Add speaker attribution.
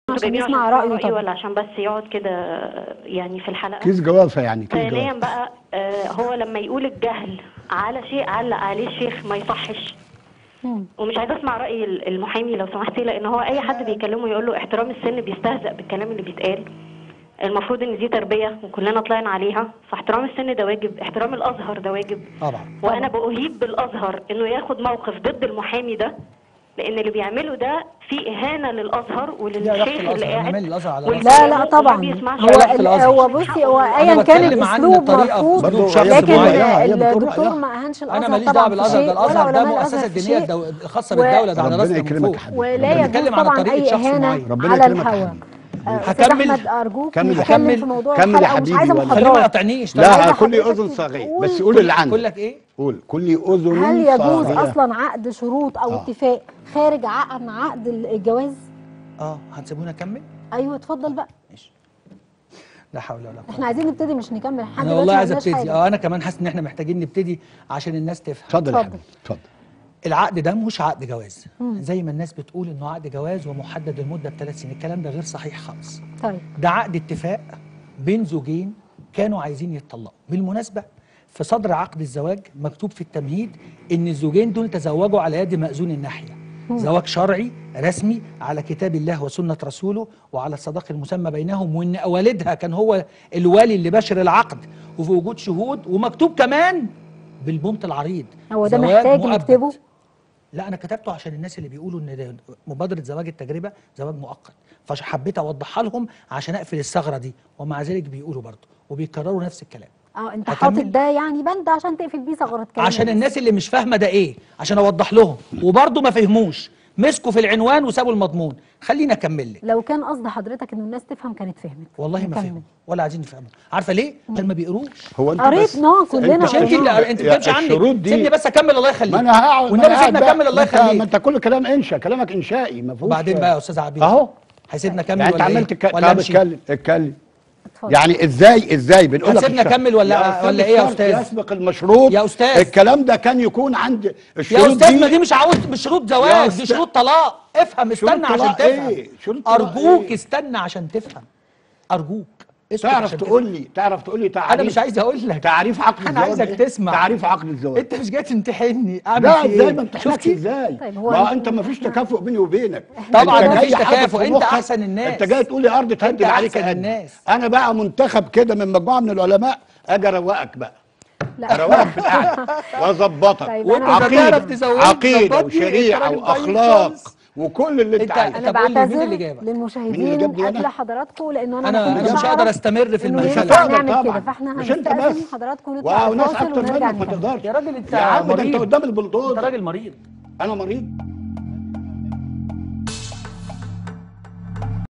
Speaker 1: انتوا
Speaker 2: عشان
Speaker 1: جايبينه
Speaker 2: نسمع
Speaker 1: عشان
Speaker 2: رأيه
Speaker 1: رأيه
Speaker 2: طبعا.
Speaker 1: ولا عشان بس يقعد كده يعني في الحلقة
Speaker 3: كيس جوافه يعني كيس
Speaker 1: ثانيا
Speaker 3: جوافه
Speaker 1: بقى آه، هو لما يقول الجهل على شيء علق عليه الشيخ ما يصحش
Speaker 2: مم.
Speaker 1: ومش عايزه اسمع راي ال- المحامي لو سمحتي لان هو اي حد بيكلمه يقول له احترام السن بيستهزأ بالكلام اللي بيتقال المفروض ان دي تربيه وكلنا طلعنا عليها فاحترام السن ده واجب احترام الازهر ده واجب
Speaker 4: طبعا
Speaker 1: وانا بأهيب بالازهر انه ياخد موقف ضد المحامي ده لان اللي بيعمله ده في اهانه للازهر
Speaker 4: لا علاقة
Speaker 1: وللشيخ اللي
Speaker 4: الازهر
Speaker 1: قاعد
Speaker 4: نعمل الازهر على
Speaker 1: واللي
Speaker 4: راسي.
Speaker 2: لا لا
Speaker 1: وما
Speaker 2: طبعا
Speaker 1: بيسمعش
Speaker 2: هو
Speaker 4: علاقة
Speaker 2: ال-
Speaker 4: الأزهر.
Speaker 2: هو بصي هو ايا
Speaker 4: أنا
Speaker 2: كان
Speaker 4: بتكلم عن
Speaker 2: الاسلوب
Speaker 4: طريقة
Speaker 2: مرفوض
Speaker 4: أسلوب
Speaker 3: برضه
Speaker 4: شخص
Speaker 2: لكن
Speaker 3: معين.
Speaker 2: ال-
Speaker 3: هي بتقول
Speaker 2: الدكتور
Speaker 3: رأيها.
Speaker 2: ما اهانش
Speaker 4: انا
Speaker 2: الازهر
Speaker 4: ماليش
Speaker 2: طبعا
Speaker 4: دعوه
Speaker 2: في
Speaker 4: بالازهر
Speaker 2: شيء
Speaker 4: ده
Speaker 2: ولا
Speaker 4: الازهر ده
Speaker 2: علماء
Speaker 4: مؤسسه
Speaker 2: الازهر في
Speaker 4: دينيه
Speaker 2: شيء
Speaker 4: الدو- الخاصه
Speaker 2: و-
Speaker 4: بالدوله ده على
Speaker 3: ربنا
Speaker 4: راسنا من
Speaker 3: يكرمك
Speaker 4: فوق
Speaker 3: يا حبيبي.
Speaker 2: ولا
Speaker 4: احنا
Speaker 2: يجوز
Speaker 4: بنتكلم على
Speaker 2: طبعا
Speaker 4: طريقه
Speaker 2: اي
Speaker 4: شخص
Speaker 2: اهانه
Speaker 4: معين
Speaker 3: ربنا
Speaker 2: على
Speaker 3: يكرمك يا
Speaker 2: الهوى
Speaker 3: حبيبي.
Speaker 2: آه، استاذ
Speaker 4: هكمل.
Speaker 2: احمد ارجوك
Speaker 3: كمل.
Speaker 2: نتكلم
Speaker 4: هكمل.
Speaker 2: في موضوع
Speaker 3: كمل يا
Speaker 2: الحلقه ومش
Speaker 3: حبيبي
Speaker 2: عايزه
Speaker 3: ولا-
Speaker 4: خليه ما
Speaker 2: محاضرات
Speaker 4: يقطعنيش
Speaker 3: لا
Speaker 2: عايزة
Speaker 3: كل
Speaker 2: حضرتك
Speaker 3: اذن صاغيه
Speaker 2: تقول-
Speaker 3: بس قول اللي عندك
Speaker 4: اقول لك ايه
Speaker 3: قول كل اذن
Speaker 2: هل يجوز
Speaker 3: صاغية.
Speaker 2: اصلا عقد شروط او
Speaker 3: آه.
Speaker 2: اتفاق خارج عقد عقد الجواز
Speaker 4: اه هتسيبوني اكمل
Speaker 2: ايوه اتفضل بقى
Speaker 4: ماشي لا حول ولا قوه
Speaker 2: احنا عايزين نبتدي مش نكمل لحد
Speaker 4: انا
Speaker 2: دلوقتي
Speaker 4: والله
Speaker 2: ما
Speaker 4: عايز
Speaker 2: عملناش
Speaker 4: ابتدي
Speaker 2: حاجة.
Speaker 4: اه انا كمان حاسس ان احنا محتاجين نبتدي عشان الناس تفهم
Speaker 3: اتفضل يا
Speaker 2: اتفضل.
Speaker 3: حبيبي اتفضل
Speaker 4: العقد ده مش عقد جواز
Speaker 2: مم.
Speaker 4: زي ما الناس بتقول انه عقد جواز ومحدد المده بثلاث سنين الكلام ده غير صحيح خالص
Speaker 2: طيب
Speaker 4: ده عقد اتفاق بين زوجين كانوا عايزين يتطلقوا بالمناسبة في صدر عقد الزواج مكتوب في التمهيد ان الزوجين دول تزوجوا على يد مأذون الناحية زواج شرعي رسمي على كتاب الله وسنة رسوله وعلى الصداق المسمى بينهم وان والدها كان هو الوالي اللي باشر العقد وفي وجود شهود ومكتوب كمان بالبنط العريض
Speaker 2: هو ده
Speaker 4: زواج
Speaker 2: محتاج
Speaker 4: مؤبد.
Speaker 2: نكتبه
Speaker 4: لا انا كتبته عشان الناس اللي بيقولوا ان ده مبادره زواج التجربه زواج مؤقت فحبيت اوضحها لهم عشان اقفل الثغره دي ومع ذلك بيقولوا برضه وبيكرروا نفس الكلام
Speaker 2: اه انت
Speaker 4: هكمل؟
Speaker 2: حاطط ده يعني بند عشان تقفل بيه ثغره كلام
Speaker 4: عشان الناس اللي مش فاهمه ده ايه عشان اوضح لهم وبرضه ما فهموش مسكوا في العنوان وسابوا المضمون خليني اكمل لك
Speaker 2: لو كان قصد حضرتك ان الناس تفهم كانت فهمت
Speaker 4: والله ما
Speaker 2: نكمل.
Speaker 4: فهموا ولا عايزين يفهموا عارفه ليه عشان ما بيقروش
Speaker 3: هو انت
Speaker 2: قريت
Speaker 3: بس
Speaker 2: نوع كلنا
Speaker 3: انت
Speaker 4: مش انت
Speaker 2: قرينا.
Speaker 4: اللي انت
Speaker 3: يا
Speaker 4: بتمشي عني
Speaker 3: الشروط دي
Speaker 4: سيبني بس اكمل الله يخليك
Speaker 3: ما انا هقعد ما
Speaker 4: والنبي
Speaker 3: أنا قاعد
Speaker 4: سيبني
Speaker 3: بقى.
Speaker 4: اكمل الله
Speaker 3: ما انت- ما
Speaker 4: يخليك
Speaker 3: انت كل كلام انشا كلامك انشائي ما فيهوش
Speaker 4: وبعدين بقى يا استاذ عبيد
Speaker 3: اهو
Speaker 4: هيسيبنا اكمل
Speaker 3: يعني انت
Speaker 4: ولا
Speaker 3: عمال
Speaker 4: ايه
Speaker 3: تتكلم
Speaker 4: ولا
Speaker 3: طب
Speaker 4: امشي
Speaker 3: اتكلم اتكلم
Speaker 2: اتفضل.
Speaker 3: يعني ازاي ازاي بنقول لك
Speaker 4: هتسيبنا
Speaker 3: الشرط.
Speaker 4: أكمل ولا-
Speaker 3: يا أستاذ
Speaker 4: ولا إيه يا
Speaker 3: الشرط
Speaker 4: أستاذ؟
Speaker 3: يسبق المشروط
Speaker 4: يا أستاذ.
Speaker 3: الكلام ده كان يكون عند الشروط
Speaker 4: يا استاذ ما دي مش عاوز مش شروط
Speaker 3: يا
Speaker 4: زواج دي
Speaker 3: أستاذ.
Speaker 4: شروط طلاق افهم
Speaker 3: شروط
Speaker 4: استنى عشان
Speaker 3: طلاق
Speaker 4: تفهم
Speaker 3: إيه؟ شروط طلاق
Speaker 4: ارجوك
Speaker 3: إيه؟
Speaker 4: استنى عشان تفهم ارجوك اسكت
Speaker 3: تعرف
Speaker 4: عشان
Speaker 3: تقول لي تعرف تقول لي
Speaker 4: تفهم.
Speaker 3: تعريف
Speaker 4: انا مش عايز اقول لك
Speaker 3: تعريف عقد
Speaker 4: انا
Speaker 3: الزواج
Speaker 4: عايزك
Speaker 3: إيه؟
Speaker 4: تسمع
Speaker 3: تعريف عقد الزواج
Speaker 4: انت مش جاي تمتحني اعمل
Speaker 3: لا
Speaker 4: فيه
Speaker 3: ازاي
Speaker 4: ايه
Speaker 3: ما امتحنكش
Speaker 4: شفتي
Speaker 3: ازاي
Speaker 2: طيب هو
Speaker 3: ما
Speaker 2: ال-
Speaker 3: انت ما فيش تكافؤ بيني وبينك
Speaker 4: طبعاً
Speaker 3: أنت
Speaker 4: مفيش
Speaker 3: جاي حاطط
Speaker 4: تكافؤ،
Speaker 3: في
Speaker 4: أنت
Speaker 3: مخك-
Speaker 4: أحسن الناس.
Speaker 3: انت جاي تقول لي ارض تهدد
Speaker 4: أنت
Speaker 3: عليك
Speaker 4: أحسن
Speaker 3: أدي.
Speaker 4: الناس.
Speaker 3: انا بقى منتخب كده من مجموعه من العلماء اجي اروقك بقى
Speaker 2: لا
Speaker 3: اروقك في القعده واظبطك
Speaker 2: طيب
Speaker 4: وأنت
Speaker 2: أنا-
Speaker 4: مش هتعرف تزودني،
Speaker 3: عقيده
Speaker 4: ظبطني،
Speaker 3: وشريعه
Speaker 4: أنت راجل ضعيف
Speaker 3: واخلاق
Speaker 4: خالص.
Speaker 3: وكل اللي انت
Speaker 4: أنت-
Speaker 3: عايزه
Speaker 2: انا
Speaker 4: طب قول لي مين
Speaker 2: بعتذر
Speaker 4: اللي جابك؟
Speaker 3: مين اللي
Speaker 2: للمشاهدين
Speaker 3: جابني
Speaker 2: قبل
Speaker 3: أنا؟
Speaker 2: حضراتكم لان انا
Speaker 4: انا
Speaker 2: ما
Speaker 4: انا
Speaker 2: كنتش
Speaker 4: مش هقدر
Speaker 2: أعرف
Speaker 4: استمر في
Speaker 2: إنه
Speaker 3: مش
Speaker 2: ينفع
Speaker 4: المسألة
Speaker 3: هتقدر
Speaker 2: نعمل كده
Speaker 3: طبعاً.
Speaker 2: فاحنا
Speaker 3: مش انت
Speaker 2: هنستأذن
Speaker 3: بس
Speaker 2: حضراتكم نطلع
Speaker 3: وناس
Speaker 2: فاصل
Speaker 3: اكتر
Speaker 2: ونرجع
Speaker 3: منك ما
Speaker 2: نكمل
Speaker 3: تقدرش
Speaker 4: يا راجل انت
Speaker 3: يا عم ده انت
Speaker 4: مريض
Speaker 3: قدام البلدوز
Speaker 4: انت راجل مريض
Speaker 3: انا مريض